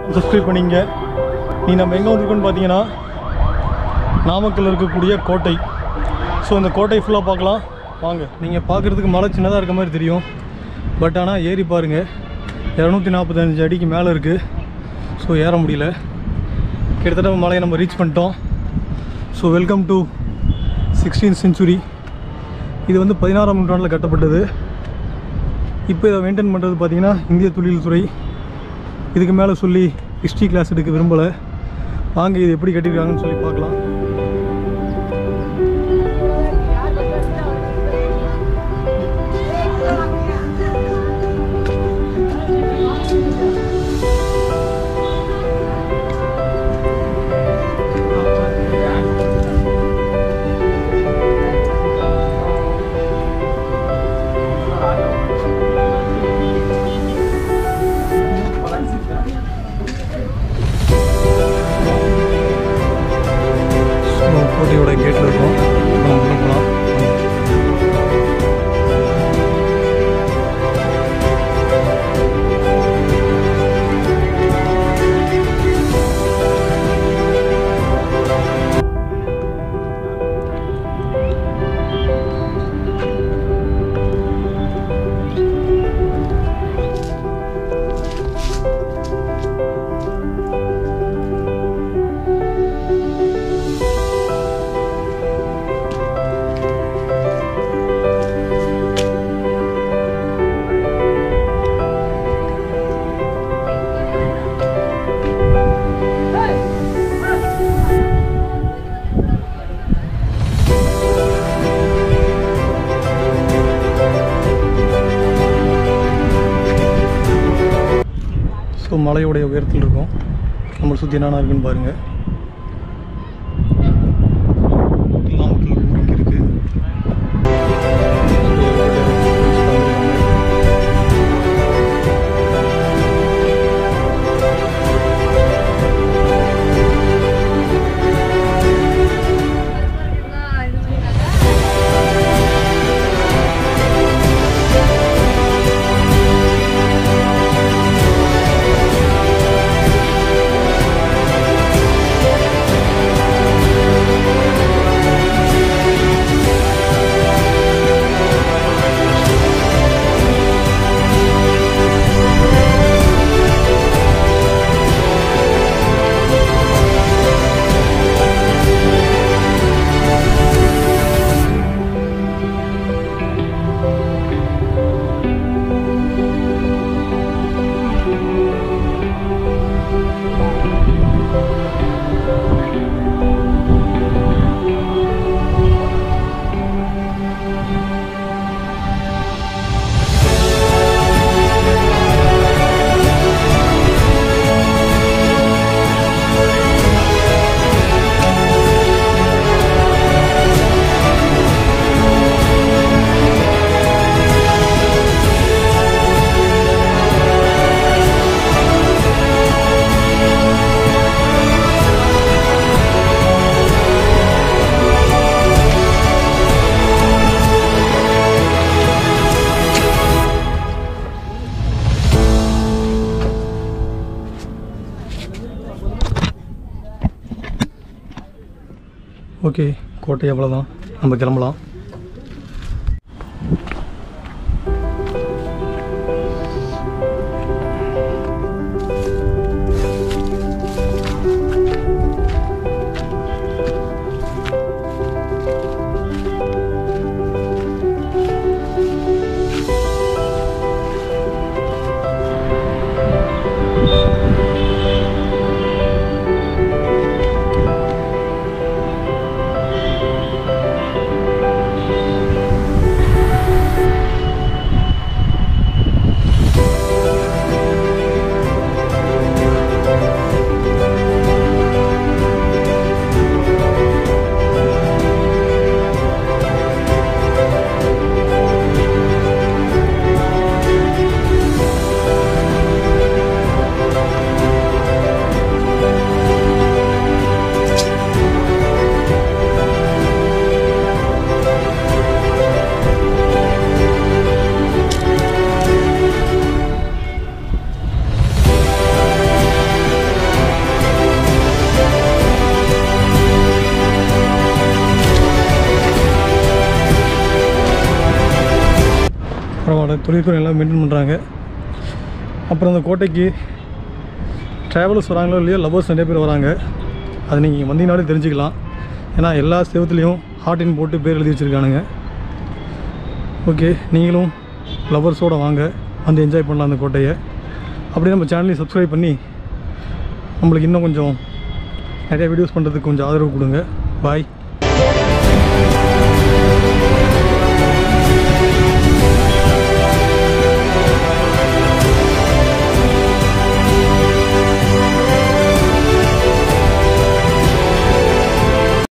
subscribe பண்ணிங்க நீ நம்ம எங்கே வந்திருக்கோன்னு பார்த்தீங்கன்னா நாமக்கல்ல இருக்கக்கூடிய கோட்டை ஸோ இந்த கோட்டை ஃபுல்லாக பார்க்கலாம் வாங்க நீங்கள் பார்க்குறதுக்கு மலை சின்னதாக இருக்க மாதிரி தெரியும் பட் ஆனால் ஏறி பாருங்கள் இரநூத்தி நாற்பத்தஞ்சு அடிக்கு மேலே இருக்குது ஸோ ஏற முடியல கிட்டத்தட்ட மலையை நம்ம ரீச் பண்ணிட்டோம் so welcome to sixteen century இது வந்து பதினாறாம் நூற்றாண்டில் கட்டப்பட்டது இப்போ இதை மெயின்டைன் பண்ணுறது பார்த்தீங்கன்னா இந்திய தொழில்துறை இதுக்கு மேலே சொல்லி ஹிஸ்ட்ரி கிளாஸ் எடுக்க விரும்பலை வாங்க இது எப்படி கட்டியிருக்காங்கன்னு சொல்லி பார்க்கலாம் ஸோ கோட்டையோட கேட்டில் இருக்கோம் நம்ம உள்ள போகலாம் ஸோ மலையோடைய உயரத்தில் இருக்கும் நம்மளை சுற்றி என்னென்ன இருக்குன்னு பாருங்கள் நாமக்கல் ஊர் இங்கே இருக்குது ஓகே கோட்டை அவ்வளோதான் நம்ம கிளம்பலாம் பரவாயில்ல தொழில்துறை எல்லாம் மெயின்டைன் பண்ணுறாங்க அப்புறம் அந்த கோட்டைக்கு ட்ராவலர்ஸ் வராங்களோ இல்லையோ லவ்வர்ஸ் நிறைய பேர் வராங்க அது நீங்கள் வந்தீங்கனாலே தெரிஞ்சுக்கலாம் ஏன்னா எல்லா செவத்துலேயும் ஹார்டின் போட்டு பேர் எழுதி வச்சுருக்கானுங்க ஓகே நீங்களும் லவ்வர்ஸோடு வாங்க வந்து என்ஜாய் பண்ணலாம் அந்த கோட்டையை அப்படியே நம்ம சேனலையும் சப்ஸ்கிரைப் பண்ணி நம்மளுக்கு இன்னும் கொஞ்சம் நிறைய வீடியோஸ் பண்ணுறதுக்கு கொஞ்சம் ஆதரவு கொடுங்க பாய்